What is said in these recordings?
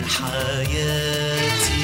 حياتي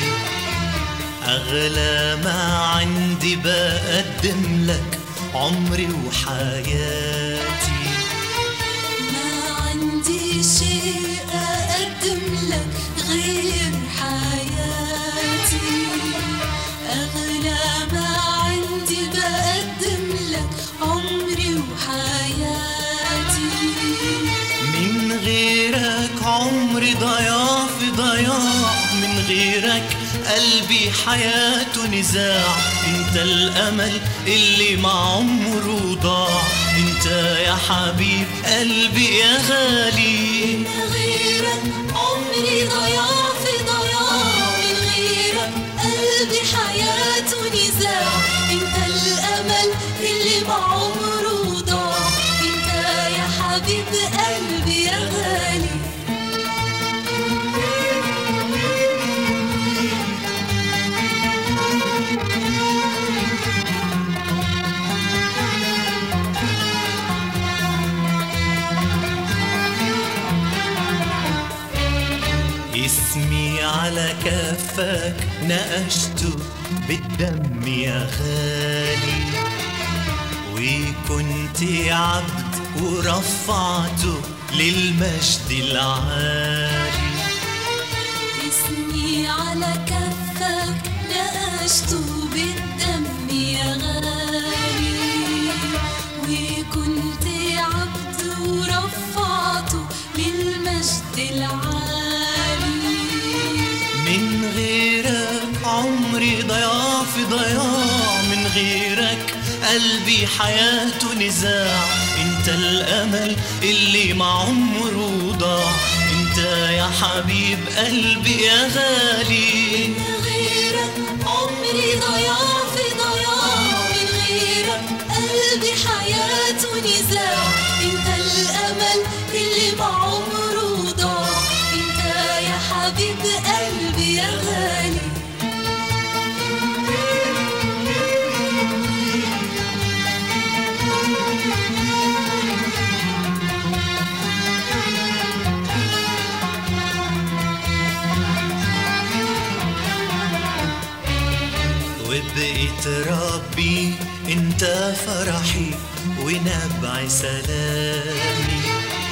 أغلى ما عندي بقدم لك عمري وحياتي ما عندي شيء أقدم لك غير حياتي أغلى ما عندي بقدم لك عمري وحياتي من غيرك عمري ضياع في ضياع من غيرك قلبي حياته نزاع انت الامل اللي مع عمره ضاع انت يا حبيب قلبي يا غالي من غيرك عمري ضياع في ضياع من غيرك قلبي حياته نزاع انت الامل اللي مع عمره ضاع انت يا حبيب قلبي يا غالي اسمي على كفك نقشته بالدم يا غالي وكنت عبد ورفعته للمجد العالي اسمي على كفك نقشته بالدم يا غالي وكنت عبد ورفعته للمجد العالي من غيرك عمري ضياع في ضياع من غيرك قلبي حياته نزاع انت الامل اللي مع عمره ضاع انت يا حبيب قلبي يا غالي من غيرك عمري ضياع في ضياع من غيرك قلبي حياته نزاع انت الامل اللي مع عمره ضاع انت يا حبيب قلبي يا غالي وبقيت ربي انت فرحي ونبع سلامي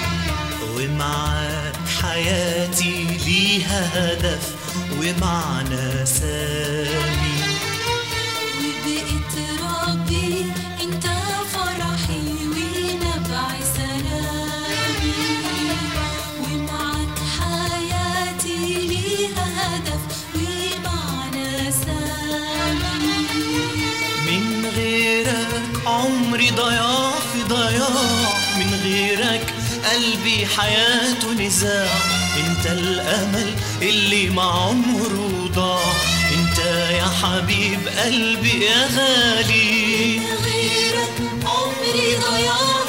ومعاك حياتي ليها هدف ومعنى سامي وبقيت ربي انت فرحي ونبع سلامي ومعك حياتي ليها هدف ومعنى سامي من غيرك عمري ضياع في ضياع من غيرك قلبي حياته نزاع انت الامل اللي مع عمره ضاع انت يا حبيب قلبي يا غالي من غيرك عمري ضياع